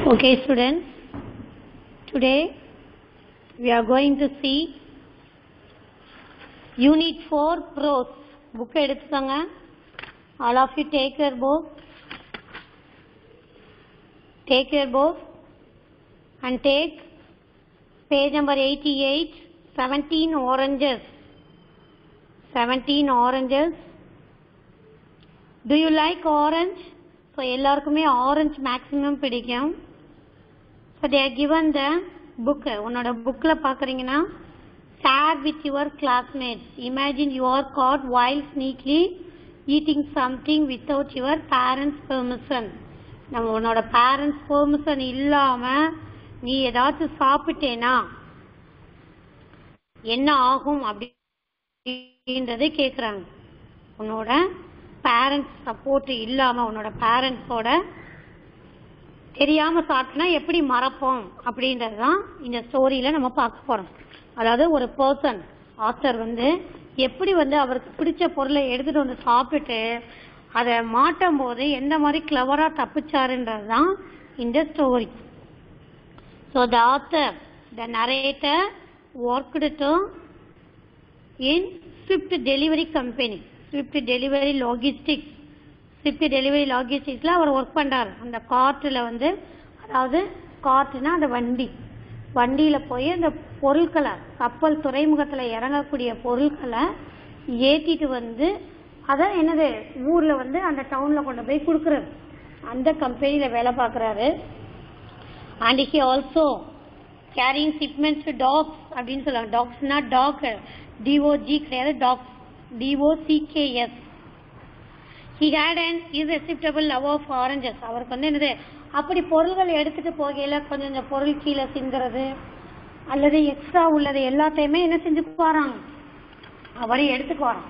Okay, students. Today we are going to see Unit 4 Prose. Book எடுத்துக்கோங்க. All of you take your book. Take your book and take page number 88, 17 oranges. 17 oranges. Do you like orange? So எல்லாருக்குமே orange maximum பிடிக்கும் so there given the book உன்னோட புக்கில் பார்க்குறீங்கன்னா share with your classmates imagine you're caught while sneakily eating something without your parents permission நம்ம உன்னோட parents permission இல்லாமல் நீ ஏதாச்சும் சாப்பிட்டேனா என்ன ஆகும் அப்படின்றதை கேட்குறாங்க உன்னோட பேரண்ட்ஸ் சப்போர்ட் இல்லாம உன்னோட பேரண்ட்ஸோட தெரியாம சாப்பிட்டனா எப்படி மறப்போம் அப்படின்றது தான் இந்த ஸ்டோரியில நம்ம பார்க்க போறோம் அதாவது ஒரு பர்சன் ஆத்தர் வந்து எப்படி வந்து அவருக்கு பிடிச்ச பொருளை எடுத்துட்டு வந்து சாப்பிட்டுட்டு அதை மாட்டும் போது எந்த மாதிரி கிளவரா தப்பிச்சாருன்றது தான் இந்த story so the author the narrator worked to in swift delivery company swift delivery logistics swift delivery லாகிஸ்டிக்ஸில் அவர் ஒர்க் பண்ணுறாரு அந்த கார்ட்டில் வந்து அதாவது கார்ட்டுனா அந்த வண்டி வண்டியில் போய் அந்த பொருட்களை கப்பல் துறைமுகத்தில் இறங்கக்கூடிய பொருட்களை ஏற்றிட்டு வந்து அதை என்னது ஊரில் வந்து அந்த டவுனில் கொண்டு போய் கொடுக்குறது அந்த கம்பெனியில் வேலை பார்க்குறாரு and he also carrying shipments docks அப்படின்னு சொல்லுவாங்க டாக்ஸ்னா டாக் டிஓஜி கிடையாது docks D O C K S he had and irresistible love of oranges அவருக்கு வந்து என்னது அப்படி பொருள்கள் எடுத்துட்டு போகையில கொஞ்சம் கொஞ்சம் பொருள் கீழே சிந்துறது அல்லது எக்ஸ்ட்ரா உள்ளது எல்லாத்தையுமே என்ன செஞ்சுக்குவாராம் அவரே எடுத்துக்குவாராம்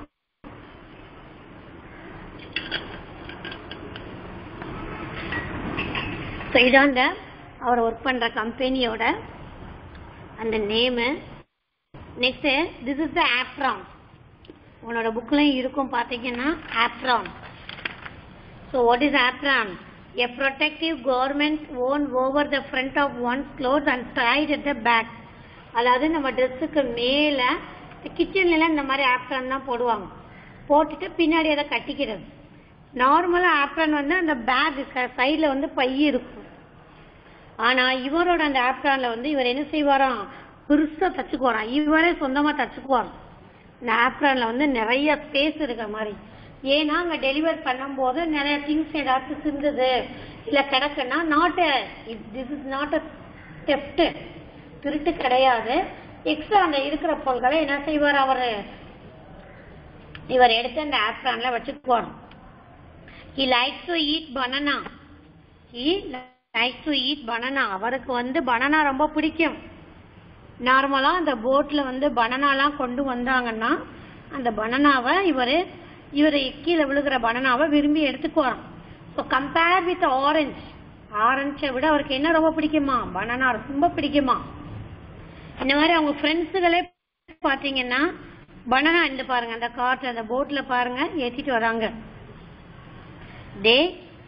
ஸோ இதாங்க அவர் ஒர்க் பண்ற கம்பெனியோட அந்த name next this is the apron உன்னோட புக்லையும் இருக்கும் பார்த்தீங்கன்னா apron so what is apron a protective garment worn over the front of one's cloth and tied at the back அதாவது நம்ம ட்ரெஸ்ஸுக்கு மேலே கிச்சன்லாம் இந்த மாதிரி ஆப்ரான் தான் போடுவாங்க போட்டுட்டு பின்னாடி அதை கட்டிக்கிறது நார்மலாக ஆப்ரான் வந்து அந்த பேக் சைடில் வந்து பை இருக்கும் ஆனால் இவரோட அந்த ஆப்ரானில் வந்து இவர் என்ன செய்வாராம் பெருசாக தச்சுக்குவாராம் இவரே சொந்தமாக தச்சுக்குவாராம் இந்த ஆப்ரானில் வந்து நிறைய ஸ்பேஸ் இருக்கிற மாதிரி ஏன்னா அங்கே டெலிவர் பண்ணும்போது நிறைய திங்ஸ் ஏதாச்சும் சிந்துது இல்லை கிடக்குன்னா not this is not a theft திருட்டு கிடையாது எக்ஸ்ட்ரா அந்த இருக்கிற பொருட்களை என்ன செய்வார் அவர் இவர் எடுத்து அந்த ஆப்ரான்ல வச்சுக்குவார் he like to eat banana he like to eat banana அவருக்கு வந்து பனானா ரொம்ப பிடிக்கும் நார்மலா அந்த போட்ல வந்து பனானாலாம் கொண்டு வந்தாங்கன்னா அந்த பனானாவை இவர் இவர் கீழே விழுகிற பனானாவை விரும்பி எடுத்துக்குவாராம் ஸோ கம்பேர் வித் ஆரஞ்சு ஆரஞ்சை விட அவருக்கு என்ன ரொம்ப பிடிக்குமா பனானா ரொம்ப பிடிக்குமா இந்த மாதிரி அவங்க ஃப்ரெண்ட்ஸுகளே பார்த்தீங்கன்னா பனானா இந்த பாருங்க அந்த காற்று அந்த போட்ல பாருங்க ஏற்றிட்டு வராங்க டே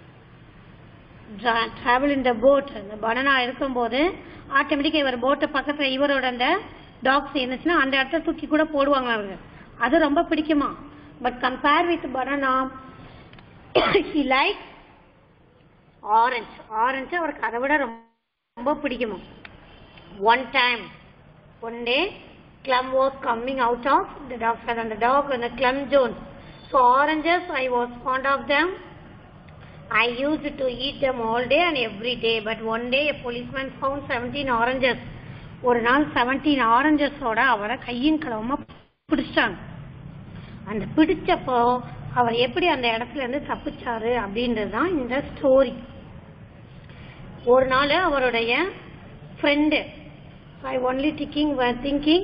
டிராவல் இந்த போட் அந்த பனானா இருக்கும்போது ஆட்டோமேட்டிக்காக இவர் போட்டை பக்கத்தில் இவரோட அந்த டாக்ஸ் இருந்துச்சுன்னா அந்த இடத்த தூக்கி கூட போடுவாங்க அவங்க அது ரொம்ப பிடிக்குமா but compare with banana he like orange orange அவருக்கு அதை விட ரொம்ப பிடிக்குமா one time one day Clem was coming out of the dock அந்த டாக் அந்த Clem Jones so oranges I was fond of them I used to eat them all day and every day, but one day a policeman found 17 oranges. ஒரு நாள் seventeen ஆரஞ்சஸோட அவரை கையின் களவமா பிடிச்சாங்க அந்த பிடிச்சப்போ அவர் எப்படி அந்த இடத்துல இருந்து தப்பிச்சாரு அப்படின்றது தான் இந்த ஸ்டோரி ஒரு நாள் அவருடைய friend I only thinking thinking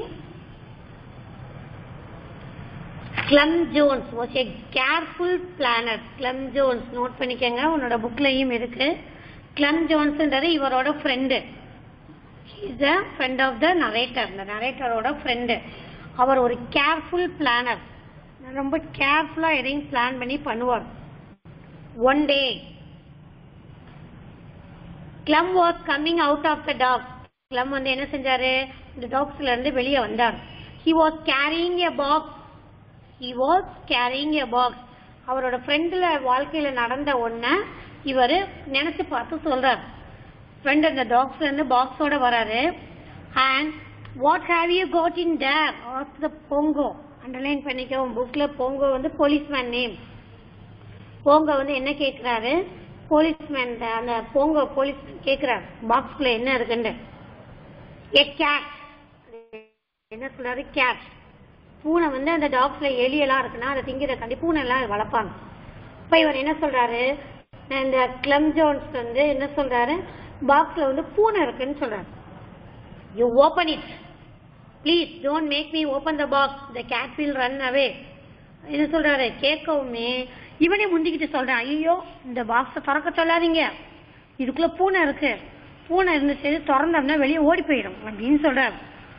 Clem Jones was a careful planner Clem Jones note பண்ணிக்கங்க உன்னோட புக்லையும் இருக்கு கிளம் ஜோன்ஸ்ன்றது இவரோட friend is a friend of the narrator இந்த நரேட்டரோட ஃப்ரெண்டு அவர் ஒரு கேர்ஃபுல் பிளானர் ரொம்ப கேர்ஃபுல்லாக எதையும் பிளான் பண்ணி பண்ணுவார் one day Clem was coming out of the dock Clem வந்து என்ன செஞ்சாரு இந்த டாக்ஸ்ல இருந்து வெளியே வந்தார் he was carrying a box he was carrying a box அவரோட ஃப்ரெண்டில் வாழ்க்கையில நடந்த ஒன்ன இவர் நினைச்சு பார்த்து சொல்றார் ஃப்ரெண்ட் அந்த டாக்ஸ்ல இருந்து பாக்ஸோட வராரு and what have you got in there of the Bongo underline பண்ணிக்கோ புக்ல பொங்கோ வந்து போலீஸ்மேன் நேம் போங்க வந்து என்ன கேக்குறாரு போலீஸ்மேன் அந்த போங்க போலீஸ் கேக்குறாரு பாக்ஸ்ல என்ன இருக்குன்னு ஏ கேட் என்ன சொல்றாரு கேட் பூனை வந்து அந்த டாக்ஸ்ல எலியெல்லாம் இருக்குன்னா அதை திங்கிறக்காண்டி பூனை எல்லாம் வளர்ப்பாங்க இப்ப இவர் என்ன சொல்றாரு இந்த கிளம் ஜோன்ஸ் வந்து என்ன சொல்றாரு பாக்ஸ்ல வந்து பூனை இருக்குன்னு சொல்றாரு you open it please don't make me open the box the cat will run away என்ன சொல்றாரு கேட்கவுமே இவனே முந்திக்கிட்டு சொல்றான் ஐயோ இந்த பாக்ஸ திறக்க சொல்லாதீங்க இதுக்குள்ள பூனை இருக்கு பூனை இருந்துச்சு திறந்தோம்னா வெளியே ஓடி போயிடும் அப்படின்னு சொல்றாரு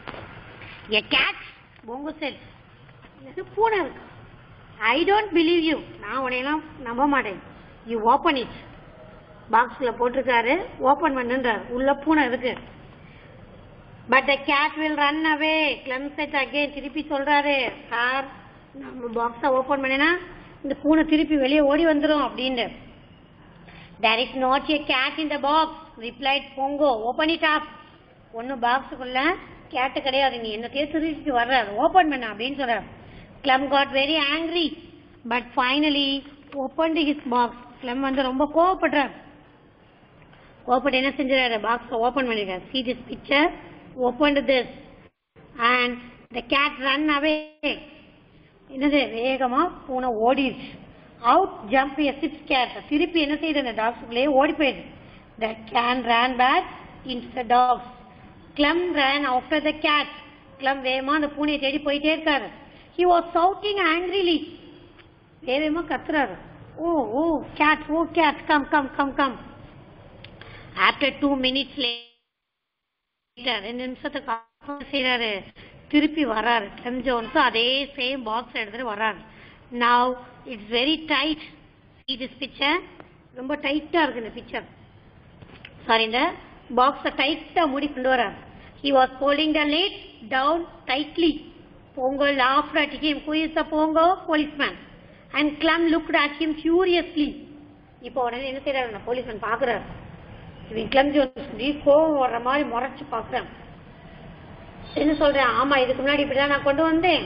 எ கேட் பொங்கு செல் இது பூனை இருக்கு ஐ டோன்ட் பிலீவ் யூ நான் உன்னையெல்லாம் நம்ப மாட்டேன் யூ ஓப்பன் இட் பாக்ஸ்ல போட்டிருக்காரு ஓபன் பண்ணுன்றார் உள்ள பூனை இருக்கு but the cat will run away Clem said again திருப்பி சொல்றாரு சார் நம்ம பாக்ஸ ஓபன் பண்ணினா இந்த பூனை திருப்பி வெளியே ஓடி வந்துரும் அப்படின்னு there is not a cat in the box replied Bongo open it up ஒன்னும் பாக்ஸுக்குள்ள கேட்டு கிடையாது நீ என்னத்தையோ திருப்பி வர்ற ஓபன் பண்ண அப்படின்னு சொல்றாரு Clem got very angry but finally open his box Clem வந்து ரொம்ப கோவப்படுறார் கோவப்பட்டு என்ன செஞ்சாரு பாக்ஸ் ஓபன் பண்ணிருக்காரு see this picture opened this and the cat run away என்னது வேகமா பூனை ஓடிடுச்சு out jump a ship's cat திருப்பி என்ன செய்யுது அந்த டாக்ஸுக்குள்ளேயே ஓடி போயிடுது the cat ran back in the docks Clem ran after the cat Clem வேகமா அந்த பூனையை தேடி போயிட்டே இருக்காரு ஹி வாஸ் சவுட்டிங் ஆங்கிரிலி வேகமா கத்துறாரு oh oh cat oh cat come come come come after two minutes later ரெண்டு நிமிஷத்துக்கு அப்புறம் செய்யறாரு திருப்பி வராரு கிளம் ஜோன்ஸும் அதே சேம் பாக்ஸ் எடுத்துட்டு வராரு now it's very tight see this picture ரொம்ப டைட்டா இருக்கு இந்த பிக்சர் சாரி இந்த பாக்ஸ டைட்டா மூடி கொண்டு வரார் he was holding the lid down tightly pongo laughed at him who is the pongo policeman and clem looked at him furiously இப்போ உடனே என்ன செய்யறாரு அந்த போலீஸ்மேன் பாக்குறாரு இவன் கிளம் ஜோன்ஸ் இப்படி கோவம் வர்ற மாதிரி முறைச்சு பாக்குறான் என்ன சொல்றேன் ஆமா இதுக்கு முன்னாடி இப்படிதான் நான் கொண்டு வந்தேன்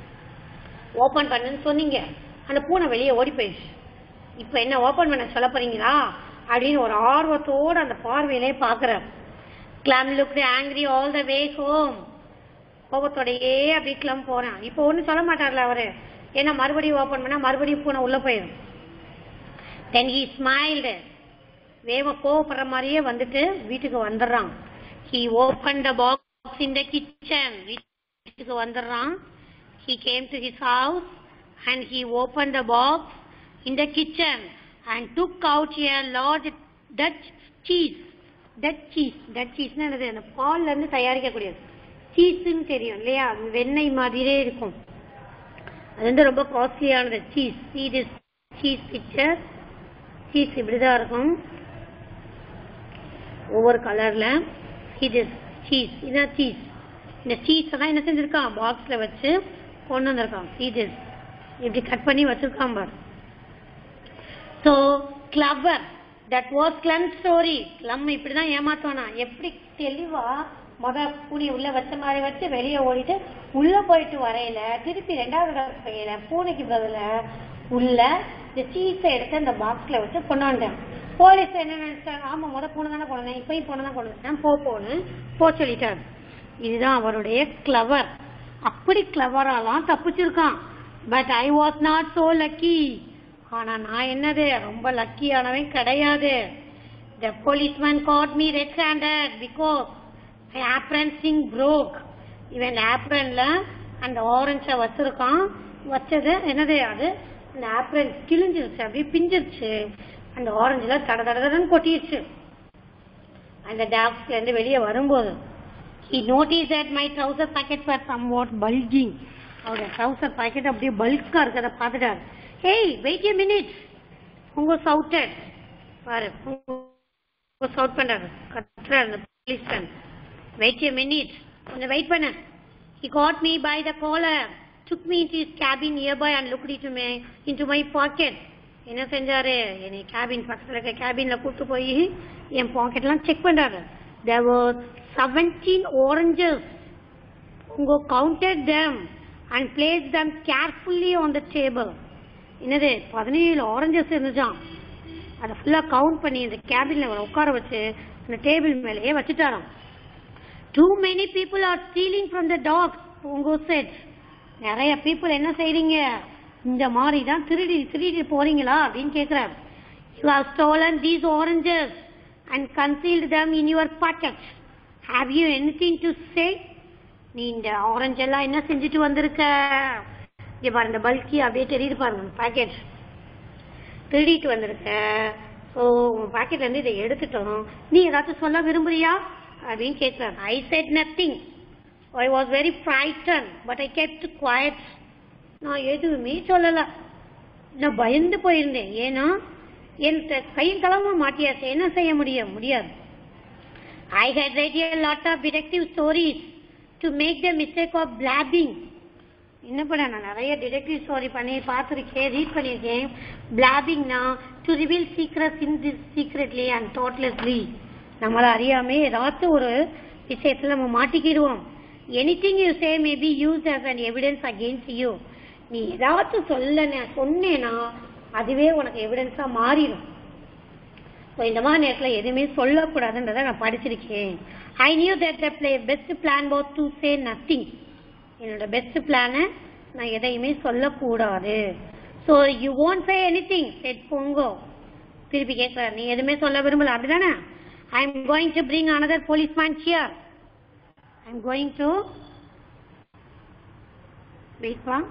ஓபன் பண்ணுன்னு சொன்னீங்க அந்த பூனை வெளியே ஓடி போயிடுச்சு இப்ப என்ன ஓபன் பண்ண சொல்ல போறீங்களா அப்படின்னு ஒரு ஆர்வத்தோட அந்த பார்வையிலே பாக்குறார் Clem looked angry all the way home கோபத்தோடயே அப்படி கிளம் போறான் இப்போ ஒன்னும் சொல்ல மாட்டார்ல அவரு ஏன்னா மறுபடியும் ஓபன் பண்ணா மறுபடியும் பூனை உள்ள போயிடும் தென் ஹி ஸ்மைல்டு வேக கோவப்படுற மாதிரியே வந்துட்டு வீட்டுக்கு வந்துடுறான் he open the box in the kitchen வீட்டுக்கு வந்துடுறான் he came to his house and he opened the box in the kitchen and took out a large Dutch cheese. Dutch cheese. Dutch cheese னா என்னது அந்த பால்ல இருந்து தயாரிக்கக்கூடியது சீஸ்ன்னு தெரியும் இல்லையா அது வெண்ணெய் மாதிரியே இருக்கும் அது வந்து ரொம்ப காஸ்ட்லியானது cheese see this cheese picture cheese இப்படிதான் இருக்கும் ஒவ்வொரு கலர்ல இது சீஸ் இதான் சீஸ் இந்த சீஸ் தான் என்ன செஞ்சிருக்கான் பாக்ஸ்ல வச்சு கொண்டு வந்திருக்கான் இது இப்படி கட் பண்ணி வச்சிருக்கான் பாரு so clever that was Clem story Clem இப்படிதான் ஏமாத்துவானா எப்படி தெளிவா மொத பூனை உள்ள வச்ச மாதிரி வச்சு வெளியே ஓடிட்டு உள்ள போயிட்டு வரையில திருப்பி ரெண்டாவது தடவை பூனைக்கு பதில உள்ள இந்த சீஸை எடுத்து அந்த பாக்ஸ்ல வச்சு கொண்டு வந்தேன் போலீஸ் என்ன நினைச்சாங்க ஆமா முத பூனை தானே கொண்டு வந்தேன் இப்பயும் பூனை தான் கொண்டு வந்தேன் போ போன்னு போ சொல்லிட்டாரு இதுதான் அவருடைய கிளவர் அப்படி கிளவராலாம் தப்பிச்சிருக்கான் but I was not so lucky ஆனா நான் என்னது ரொம்ப லக்கியானவன் கிடையாது the policeman caught me red handed because my apron சிங் broke இவன் ஆப்ரன்ல அந்த ஆரஞ்ச வச்சிருக்கான் வச்சது என்னது அது அந்த ஆப்ரன் கிழிஞ்சிருச்சு அப்படியே பிஞ்சிருச்சு அந்த ஆரஞ்சுல தட தட தடன்னு கொட்டிருச்சு அந்த டாக்ஸ்ல இருந்து வெளியே வரும்போது he noticed that my trouser packets were somewhat bulging அவரோட ட்ரௌசர் பாக்கெட் அப்படியே பல்கா இருக்கிறத பார்த்துட்டாரு ஹேய் வெயிட் ஏ மினிட் உங்க சவுட்டட் பாரு சவுட் பண்றாரு கத்துறாரு அந்த போலீஸ்மேன் வெயிட் a minute கொஞ்சம் வெயிட் பண்ண he got me by the collar took me into his cabin nearby and looked into my into my pocket என்ன செஞ்சாரு என்னை கேபின் பக்கத்துல இருக்க கேபின்ல கூட்டு போய் என் பாக்கெட்லாம் செக் பண்றாரு there were 17 oranges உங்க counted them and placed them carefully on the table என்னது பதினேழு ஆரஞ்சஸ் இருந்துச்சான் அதை ஃபுல்லா கவுண்ட் பண்ணி இந்த கேபின்ல அவரை உட்கார வச்சு அந்த டேபிள் மேலேயே வச்சுட்டாராம் too many people are stealing from the docks உங்க செட் நிறைய பீப்புள் என்ன செய்றீங்க இந்த மாதிரி தான் திருடி திருடி போறீங்களா அப்படின்னு கேக்குறாரு you have stolen these oranges and concealed them in your pocket have you anything to say நீ இந்த ஆரஞ்சு எல்லாம் என்ன செஞ்சுட்டு வந்திருக்க இங்க பாரு இந்த பல்கி அப்படியே தெரியுது பாருங்க பாக்கெட் திருடிட்டு வந்திருக்க ஸோ உன் பாக்கெட்ல இருந்து இதை எடுத்துட்டோம் நீ ஏதாச்சும் சொல்ல விரும்புறியா அப்படின்னு கேட்கிறார் I said nothing I was very frightened but I kept quiet நான் எதுவுமே சொல்லல நான் பயந்து போயிருந்தேன் ஏன்னா என் த- கையும் களமா மாட்டியாச்சு என்ன செய்ய முடியும் முடியாது ஐ had read a lot of detective stories to make the mistake of blabbing என்ன பண்ண நான் நிறைய டிடெக்டிவ் ஸ்டோரி பண்ணி பார்த்துருக்கேன் ரீட் பண்ணியிருக்கேன் பிளாபிங்னா to reveal secrets in this secretly and thoughtlessly நம்மள அறியாமே ஏதாச்சும் ஒரு விஷயத்துல நம்ம மாட்டிக்கிடுவோம் anything you say may be use as an evidence against you நீ ஏதாச்சும் சொல்ல சொன்னேன்னா அதுவே உனக்கு எவிடன்ஸா மாறிடும் ஸோ இந்த மாதிரி நேரத்தில் எதுவுமே சொல்லக்கூடாதுன்றதை நான் படிச்சிருக்கேன் I knew that the play best plan was to say nothing என்னோட பெஸ்ட் பிளானை நான் எதையுமே சொல்லக்கூடாது so you won't say anything said Bongo திருப்பி கேட்கிறார் நீ எதுவுமே சொல்ல விரும்பல அப்படிதானே I am going to bring another policeman here I am going to wait பா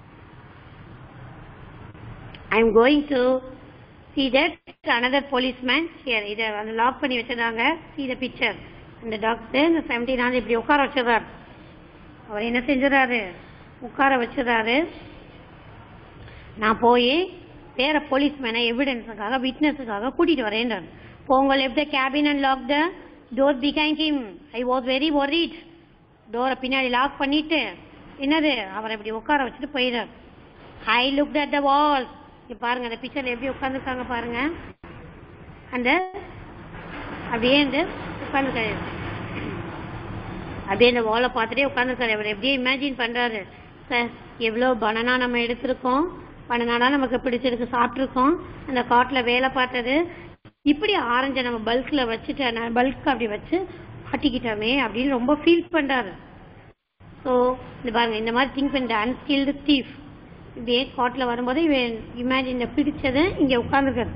I am going to see that another policeman here இதை வந்து லாக் பண்ணி வச்சிருந்தாங்க see the picture அந்த டாக்டர் இந்த செவன்டீன் ஆண்டு இப்படி உட்கார வச்சிருந்தார் அவர் என்ன செஞ்சிடறாரு உட்கார வச்சிடறாரு நான் போய் வேற போலீஸ்மேனை எவிடன்ஸுக்காக விட்னஸுக்காக கூட்டிட்டு வரேன்றார் Bonga left the cabin and lock the door behind him I was very worried டோரை பின்னாடி லாக் பண்ணிட்டு என்னது அவரை இப்படி உட்கார வச்சுட்டு போயிடார் ஐ லுக் அட் த வால் இங்க பாருங்க அந்த பிக்சர்ல எப்படி உட்காந்துருக்காங்க பாருங்க அந்த அப்படியே இந்த உட்காந்துருக்காரு அப்படியே இந்த வாலை பார்த்துட்டே உட்காந்துருக்காரு அவர் எப்படியே இமேஜின் பண்றாரு சார் எவ்வளோ பனானா நம்ம எடுத்திருக்கோம் பனானா நமக்கு பிடிச்சிருக்கு சாப்பிட்ருக்கோம் அந்த காட்டுல வேலை பார்த்தது இப்படி ஆரஞ்சை நம்ம பல்க்ல வச்சுட்டு பல்க் அப்படி வச்சு மாட்டிக்கிட்டோமே அப்படின்னு ரொம்ப ஃபீல் பண்றாரு ஸோ இந்த பாருங்க இந்த மாதிரி திங்க் பண்ணுற அன்ஸ்கில்டு தீஃப் இப்படியே காட்டில் வரும்போது இவன் இமேஜின் பிடிச்சது இங்க உட்காந்துருக்காரு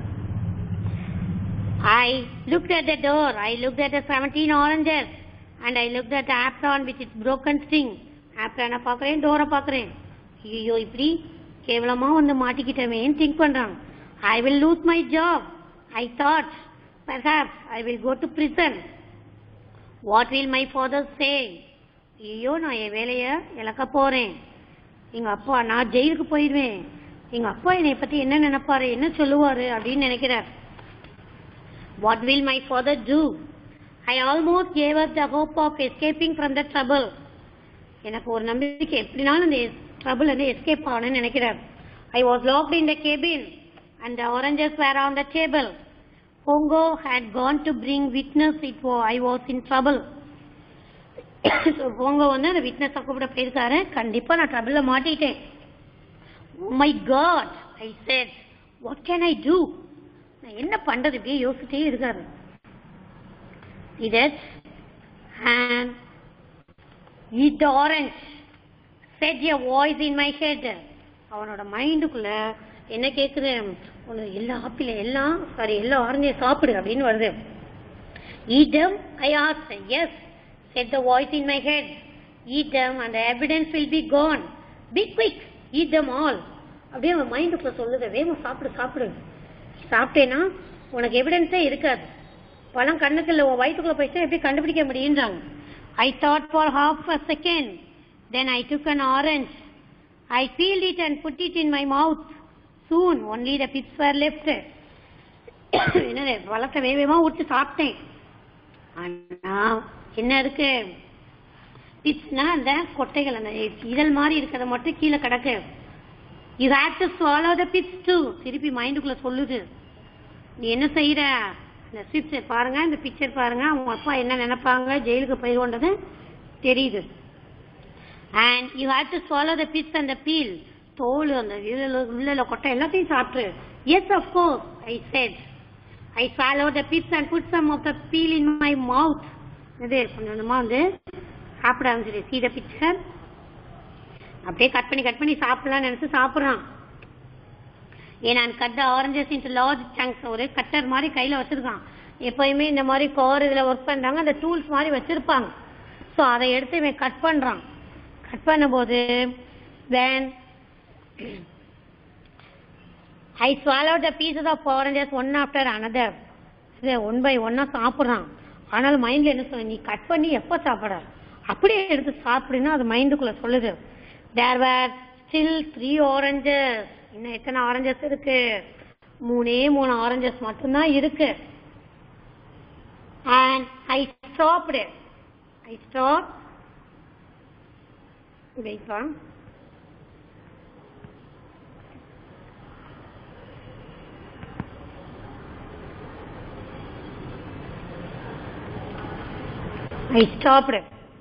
I looked at the door. I looked at the 17 oranges. And I looked at the apron with its broken string. apron பார்க்கறேன் டோரை பார்க்கறேன் ஐயோ இப்படி கேவலமா வந்து மாட்டிக்கிட்டமேன்னு திங்க் பண்றான் I will lose my job I thought perhaps I will go to prison what will my father say ஐயோ நான் என் வேலைய இழக்க போறேன் எங்க அப்பா நான் ஜெயிலுக்கு போயிடுவேன் எங்க அப்பா என்னை பத்தி என்ன நினைப்பாரு என்ன சொல்லுவாரு அப்படின்னு நினைக்கிறார் What will my father do? I almost gave up the hope of escaping from the trouble. எனக்கு ஒரு நம்பிக்கை எப்படினாலும் இந்த ட்ரபிள் வந்து எஸ்கேப் ஆகணும்னு நினைக்கிறார் I was locked in the cabin and the oranges were on the table Bongo had gone to bring witness it I was in trouble Bongo வந்து அந்த விட்னஸ் கூப்பிட போயிருக்காரு கண்டிப்பா நான் ட்ரபிள்ல மாட்டிட்டேன் my God I said what can I do நான் என்ன பண்றது இப்படியே யோசிச்சுட்டே இருக்காரு இதட் and eat the orange said a voice in my head அவனோட மைண்டுக்குள்ள என்ன கேக்குது உனக்கு எல்லா ஆப்பிள் எல்லாம் சாரி எல்லா ஆரஞ்சையும் சாப்பிடு அப்படின்னு வருது eat them i asked yes said the voice in my head eat them and the evidence will be gone be quick eat them all அப்படியே அவன் மைண்டுக்குள்ள சொல்லுது வேகம் சாப்பிடு சாப்பிடு சாப்பிட்டேன்னா உனக்கு எவிடன்ஸே இருக்காது பழம் கண்ணுக்குள்ள உன் வயிற்றுக்குள்ள போயிடுச்சா எப்படி கண்டுபிடிக்க முடியுன்றாங்க I thought for half a second then I took an orange I peeled it and put it in my mouth soon only the pips were left என்னது பழத்தை வேக வேகமா ஊற்றி சாப்பிட்டேன் ஆனா என்ன இருக்கு பிட்ஸ்னா அந்த கொட்டைகள் அந்த இதழ் மாதிரி இருக்கிறத மட்டும் கீழே கிடக்கு you have to swallow the pits too திருப்பி மைண்டுக்குள்ள சொல்லுது நீ என்ன செய்யற இந்த பிக்சர் பாருங்க இந்த பிக்சர் பாருங்க அவங்க அப்பா என்ன நினைப்பாங்க ஜெயிலுக்கு போயிடுவோன்றது தெரியுது and you have to swallow the pits and the peel தோல் அந்த இதுல உள்ள கொட்டை எல்லாத்தையும் சாப்பிட்டு yes of course I said I swallowed the pits and put some of the peel in my mouth இது கொஞ்சம் கொஞ்சமா வந்து சாப்பிட ஆரம்பிச்சிடு see the picture அப்படியே கட் பண்ணி கட் பண்ணி சாப்பிடலாம்னு நினைச்சு சாப்பிடுறான் ஏன்னா cut oranges into large chunks ஒரு கட்டர் மாதிரி கையில வச்சிருக்கான் எப்பயுமே இந்த மாதிரி கார் இதுல ஒர்க் பண்றாங்க அந்த டூல்ஸ் மாதிரி வச்சிருப்பாங்க ஸோ அதை எடுத்து இவன் கட் பண்றான் கட் பண்ணும்போது then I swallowed the pieces of oranges one after another இது ஒன் பை ஒன்னா சாப்பிடுறான் ஆனால் மைண்ட்ல என்ன சொல்ல நீ கட் பண்ணி எப்ப சாப்பிட அப்படியே எடுத்து சாப்பிடுன்னா அது மைண்டுக்குள்ள சொல்லுது there were still three oranges இன்னும் எத்தனை ஆரஞ்சஸ் இருக்கு மூணே மூணு ஆரஞ்சஸ் மட்டும்தான் இருக்கு and I stopped I stop வெயிட்பா I stopped.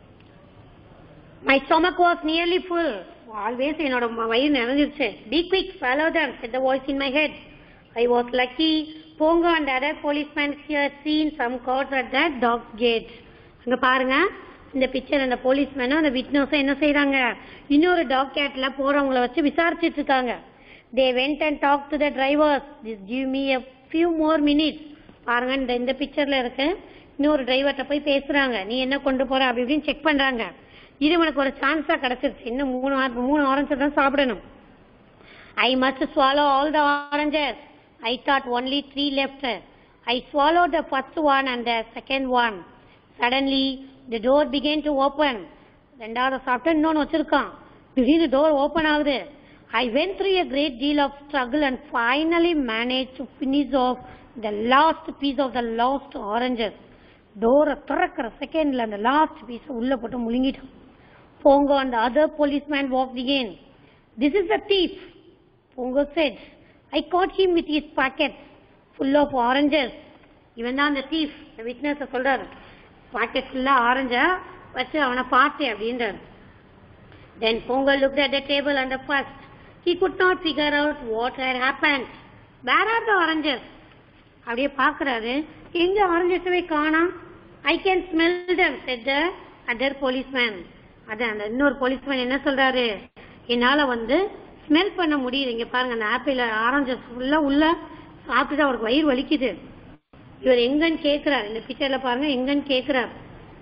My stomach was nearly full. Always என்னோட ம- வயிறு நிறைஞ்சிருச்சு Be quick, follow them, said the voice in my head. I was lucky. Pongo and other policemen here seen some cards at that dog's gate. அங்க பாருங்க இந்த picture அந்த போலீஸ்மேனும் அந்த விட்னஸும் என்ன செய்றாங்க இன்னொரு டாக் கேட்ல போறவங்கள வச்சு விசாரிச்சிட்டு இருக்காங்க they went and talk to the drivers this give me a few more minutes பாருங்க இந்த இந்த பிக்சர்ல இருக்கு இன்னொரு டிரைவர்கிட்ட போய் பேசுறாங்க நீ என்ன கொண்டு போற அப்படி இப்படின்னு செக் பண்றாங்க இது உனக்கு ஒரு சான்ஸா கிடைச்சிருச்சு இன்னும் மூணு ஆ- மூணு ஆரஞ்சு தான் சாப்பிடணும் I must swallow all the oranges. I thought only three left. I swallowed the first one and the second one. Suddenly, the door began to open. ரெண்டாவது சாப்பிட்டு இன்னொன்று வச்சிருக்கான் திடீர்னு டோர் ஓப்பன் ஆகுது I went through a great deal of struggle and finally managed to finish off the last piece of the lost oranges. டோரை திறக்கிற செகண்ட்ல அந்த லாஸ்ட் பீஸ் உள்ள போட்டு முழுங்கிட்டான் போங்க அந்த other policeman walked again. This is the thief. Pongo said, I caught him with his packets full of oranges. இவன் தான் அந்த thief. The witness சொல்றாரு பாக்கெட் ஃபுல்லா ஆரஞ்ச வச்சு அவனை பார்த்தேன் அப்படின்றாரு Then Pongo looked at the table and the first. He could not figure out what had happened. Where are the oranges? அப்படியே பார்க்கறாரு எங்க ஆரஞ்சஸவே காணோம் I can smell them said the other policeman அதான் அந்த இன்னொரு போலீஸ்மேன் என்ன சொல்றாரு என்னால வந்து ஸ்மெல் பண்ண முடியுது இங்க பாருங்க அந்த ஆப்பிள் ஆரஞ்சஸ் ஃபுல்லா உள்ள சாப்பிட்டுட்டு அவருக்கு வயிறு வலிக்குது இவர் எங்கன்னு கேக்குறாரு இந்த பிக்சர்ல பாருங்க எங்கன்னு கேக்குறாரு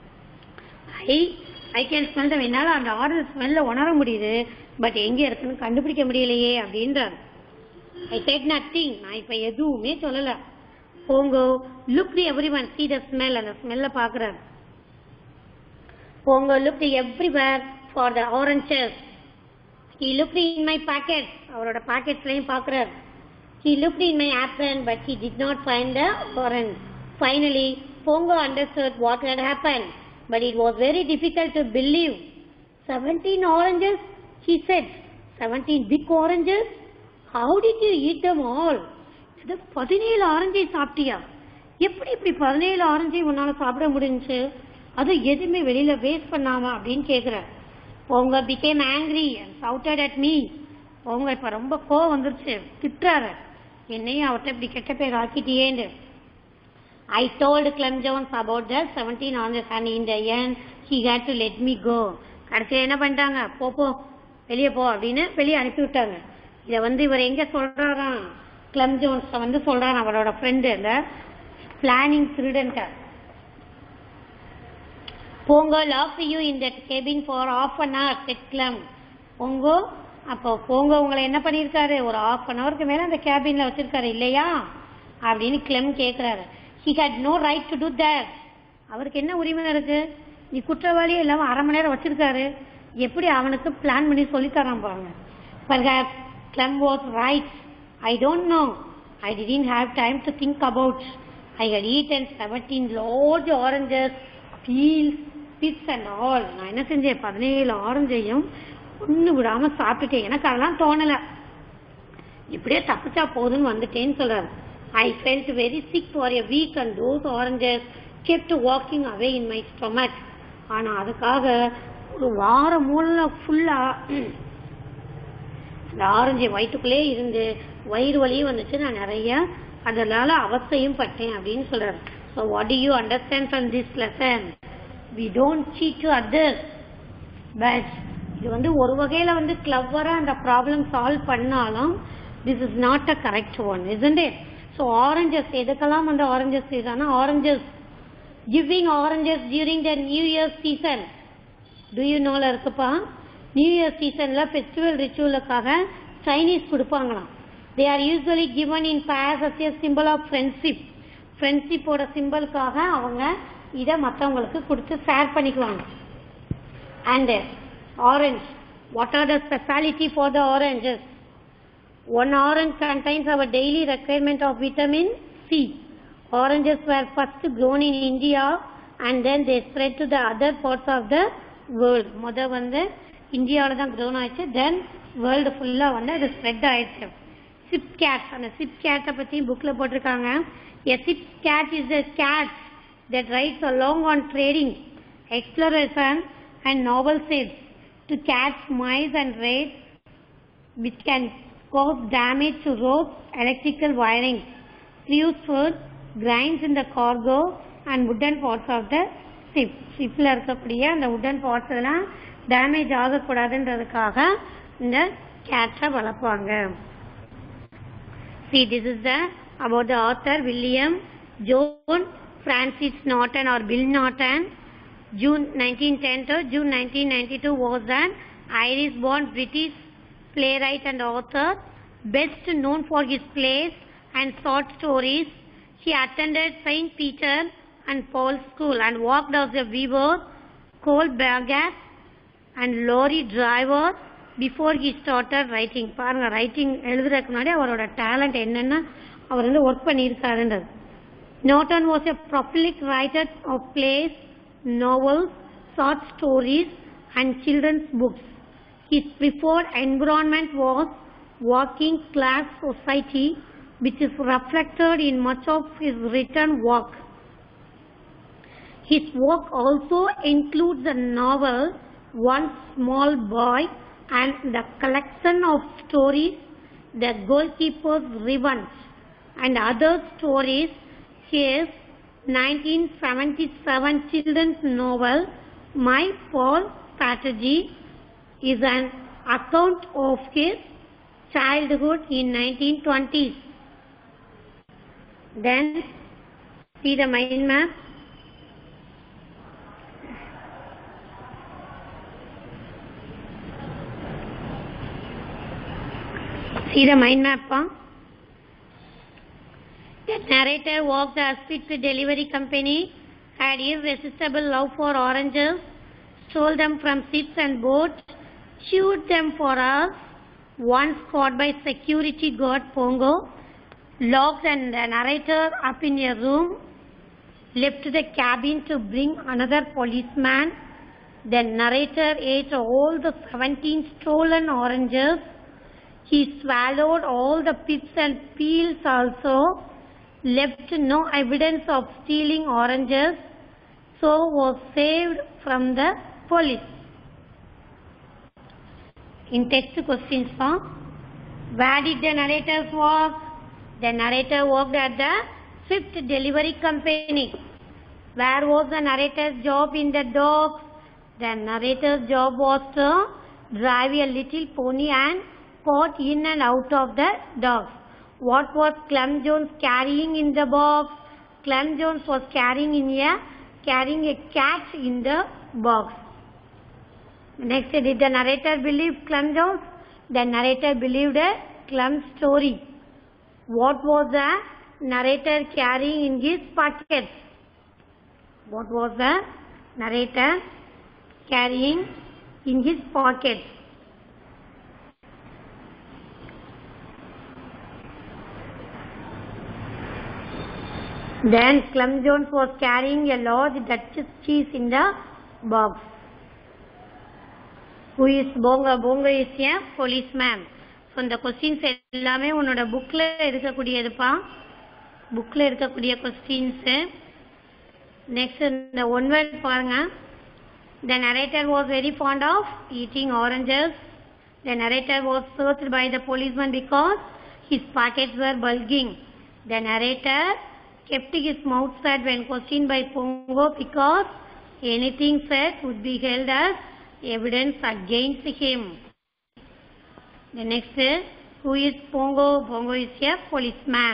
ஐ ஐ கேன் ஸ்மெல் தம் என்னால அந்த ஆரஞ்சு ஸ்மெல்ல உணர முடியுது பட் எங்க இருக்குன்னு கண்டுபிடிக்க முடியலையே அப்படின்றாரு ஐ said nothing நான் இப்ப எதுவுமே சொல்லல Bonga look the every one see the smell அந்த ஸ்மெல்ல பாக்குறாரு Bonga look the everywhere for the oranges he looked in my packets அவரோட பாக்கெட்ஸ்லயும் பாக்குறாரு he looked in my apron but he did not find the orange finally pongo understood what had happened but it was very difficult to believe 17 oranges he said 17 big oranges how did you eat them all இது பதினேழு ஆரஞ்சை சாப்பிட்டியா எப்படி இப்படி பதினேழு ஆரஞ்சை உன்னால சாப்பிட முடிஞ்சுச்சு அது எதுவுமே வெளியில வேஸ்ட் பண்ணாம அப்படின்னு கேக்குறாரு உங்க became angry and shouted at me உங்க இப்ப ரொம்ப கோவம் வந்துருச்சு திட்டுறாரு என்னையும் அவர்கிட்ட இப்படி கெட்ட பேர் ஆக்கிட்டியேன்னு I told Clem Jones about the 17 oranges and in the end he had to let me go கடைசியில என்ன பண்ணிட்டாங்க போ போ வெளியே போ அப்படின்னு வெளியே அனுப்பி விட்டாங்க இத வந்து இவர் எங்க சொல்றாராம் கிளம் ஜோன்ஸ் வந்து சொல்றாராம் அவரோட ஃப்ரெண்டு அந்த பிளானிங் திருடன்ட்ட Bongo lock you in that cabin for half an hour said Clem Bongo அப்போ போங்கோ உங்களை என்ன பண்ணியிருக்காரு ஒரு ஆஃப் அன் ஹவருக்கு மேல அந்த கேபின்ல வச்சிருக்காரு இல்லையா அப்படின்னு கிளம் கேக்குறாரு he had no right to do that அவருக்கு என்ன உரிமை இருக்கு நீ குற்றவாளியே இல்லாம அரை மணி நேரம் வச்சிருக்காரு எப்படி அவனுக்கு பிளான் பண்ணி சொல்லி தரான் பாருங்க perhaps Clem was right I don't know I didn't have time to think about. I had eaten 17 large oranges, peels, pits and all. நான் என்ன செஞ்சேன் பதினேழு ஆரஞ்சையும் ஒண்ணு விடாம சாப்பிட்டுட்டேன் எனக்கு அதெல்லாம் தோணல இப்படியே தப்பிச்சா போதுன்னு வந்துட்டேன்னு சொல்றாரு I felt very sick for a week and those oranges kept walking away in my stomach ஆனா அதுக்காக ஒரு வாரம் மூல ஃபுல்லா அந்த ஆரஞ்சு வயிற்றுக்குள்ளே இருந்து வயிறு வலியும் வந்துச்சு நான் நிறைய அதனால அவஸ்தையும் பட்டேன் அப்படின்னு சொல்றாரு so what do you understand from this lesson we don't cheat to others but இது வந்து ஒரு வகையில வந்து கிளவரா அந்த ப்ராப்ளம் சால்வ் பண்ணாலும் this is not a correct one isn't it so oranges எதுக்கெல்லாம் வந்து ஆரஞ்சஸ் ஆனா oranges giving oranges during the new year season to you நோல இருக்குப்பா நியூ இயர் சீசன்ல ஃபெஸ்டிவல் ரிச்சுவலுக்காக சைனீஸ் கொடுப்பாங்களாம் they are usually given in pairs as a symbol of friendship ஃப்ரெண்ட்ஷிப்போட சிம்பிளுக்காக அவங்க இதை மற்றவங்களுக்கு கொடுத்து ஷேர் பண்ணிக்குவாங்க and orange what are the speciality for the oranges One orange contains our daily requirement of vitamin C. Oranges were first grown in India and then they spread to the other parts of the world. முத வந்து இந்தியாவில் தான் grown ஆயிடுச்சு தென் world ஃபுல்லாக வந்து அது spread ஆயிடுச்சு chip gate அந்த சிப் கேட்டை பற்றி புக்கில் போட்டிருக்காங்க a ship cat is a cat that rides along on trading, exploration and novel sales to catch mice and rats which can cause damage to ropes, electrical wiring, fuse food, grinds in the cargo and wooden parts of the ship. ஷிப்பில் இருக்கக்கூடிய அந்த உடன் parts எல்லாம் damage ஆகக்கூடாதுன்றதுக்காக இந்த கேட்டை வளர்ப்பாங்க See, this is the about the author William John Francis Norton or Bill Norton. June 1910 to June 1992 was an Irish-born British playwright and author, best known for his plays and short stories. He attended St. Peter and Paul School and worked as a weaver, coal bagger and lorry driver before he started writing. பாருங்க writing எழுதுறதுக்கு முன்னாடி அவரோட talent என்னென்ன அவர் வந்து work பண்ணியிருக்காருன்றது Norton was a prolific writer of plays, novels, short stories and children's books. His preferred environment was working class society which is reflected in much of his written work. His work also includes a novel, One Small Boy, and the collection of stories, The Goalkeeper's Revenge, and other stories. His 1977 children's novel, My Paul Strategy, is an account of his childhood in 1920s. Then, see the mind map. See the mind map, huh? The narrator worked as fit delivery company, had irresistible love for oranges, stole them from ships and boats, chewed them for us, once caught by security guard Pongo, locked and the narrator up in a room, left the cabin to bring another policeman. The narrator ate all the 17 stolen oranges. He swallowed all the pips and peels also, left no evidence of stealing oranges, so was saved from the police. In text questions form, where did the narrators work? The narrator worked at the fifth delivery company. Where was the narrator's job in the dogs? The narrator's job was to drive a little pony and caught in and out of the dogs. What was Clem Jones carrying in the box? Clem Jones was carrying in a carrying a cat in the box. Next, did the narrator believe Clem Jones? The narrator believed a Clem story. What was the narrator carrying in his pockets? What was the narrator carrying in his pockets? Then Clem Jones was carrying a large Duchess cheese in the box. Who is Bonga? Bonga is a policeman. So இந்த questions எல்லாமே உன்னோட புக்கில் இருக்கக்கூடியதுப்பா புக்கில் இருக்கக்கூடிய questions next இந்த one word பாருங்க the narrator was very fond of eating oranges the narrator was searched by the policeman because his pockets were bulging the narrator kept his mouth shut when questioned by Pongo because anything said would be held as evidence against him. The next is, who is Pongo? Pongo is a policeman.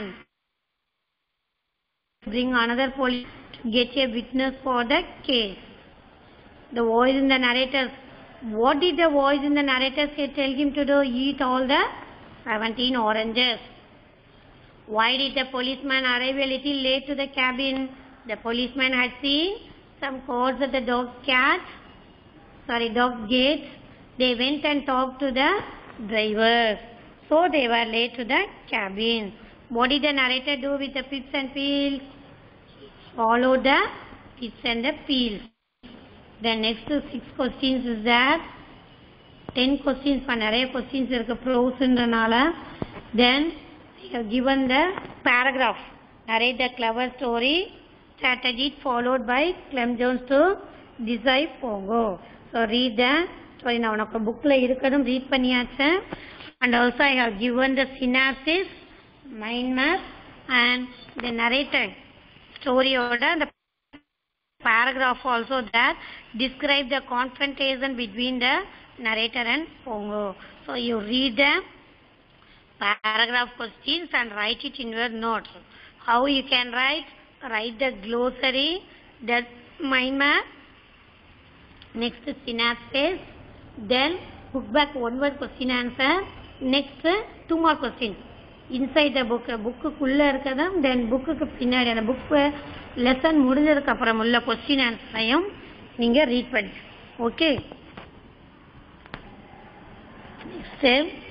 Bring another police to get a witness for the case. The voice in the narrator. What did the voice in the narrator say? Tell him to do eat all the 17 oranges. Why did the policeman arrive a little late to the cabin? The policeman had seen some cords at the dog cat, sorry, dog gate. They went and talked to the drivers. So they were late to the cabin. What did the narrator do with the pits and peels? Follow the pits and the peels. The next six questions is that 10 questions for நிறைய questions இருக்கு ப்ரோஸ்ன்றனால then we have given the paragraph narrate the clever story strategy followed by Clem Jones to decide Pongo so read the story நான் உனக்கு புக்கில் இருக்கணும் read பண்ணியாச்சு and also I have given the synopsis mind map and the narrator ஸ்டோரியோட அந்த paragraph also that describe the confrontation between the narrator and Pongo. So you read the paragraph questions and write it in your notes. How you can write? Write the glossary, the mind map, next synopsis, then book back one word question answer, next two more questions. Inside the book புக்குக்குள்ளே இருக்கதான் then புக்குக்கு பின்னாடி அந்த book lesson முடிஞ்சதுக்கு அப்புறம் உள்ள question ஆன்சரையும் நீங்கள் read பண்ணி ஓகே நெக்ஸ்ட்டு